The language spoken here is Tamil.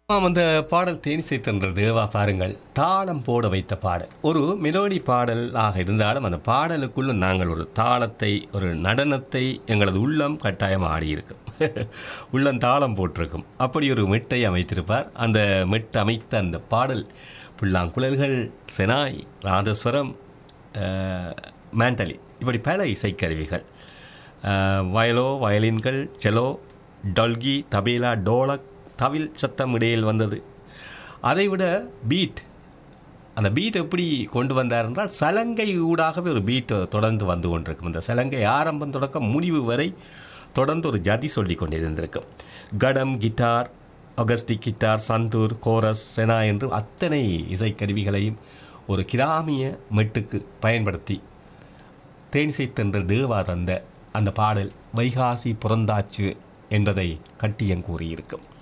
ஆமாம் அந்த பாடல் தேனிசை தென்ற தேவா பாருங்கள் தாளம் போட வைத்த பாடல் ஒரு மெலோடி பாடலாக இருந்தாலும் அந்த பாடலுக்குள்ள நாங்கள் ஒரு தாளத்தை ஒரு நடனத்தை எங்களது உள்ளம் கட்டாயம் ஆடியிருக்கும் உள்ளம் தாளம் போட்டிருக்கும் அப்படி ஒரு மெட்டை அமைத்திருப்பார் அந்த மெட்டு அமைத்த அந்த பாடல் புல்லாங்குழல்கள் செனாய் ராதஸ்வரம் அஹ், மேண்டலி இப்படி பல இசைக்கருவிகள் அஹ், வயலோ வயலின்கள் செலோ டல்கி தபேலா டோலக் தவில் சத்தம் இடையில் வந்தது அதைவிட பீட் அந்த பீட் எப்படி கொண்டு வந்தார் என்றால் சலங்கை ஊடாகவே ஒரு பீட் தொடர்ந்து வந்து கொண்டிருக்கும் இந்த சலங்கை ஆரம்பம் தொடக்கம் முடிவு வரை தொடர்ந்து ஒரு ஜதி சொல்லி கொண்டிருந்திருக்கும் கடம் guitar acoustic guitar santoor chorus செனா என்று அத்தனை இசைக்கருவிகளையும் ஒரு கிராமிய மெட்டுக்கு பயன்படுத்தி தேனிசை தென்ற தேவா தந்த அந்த பாடல் வைகாசி புறந்தாச்சு என்பதை கட்டியம் கூறியிருக்கும்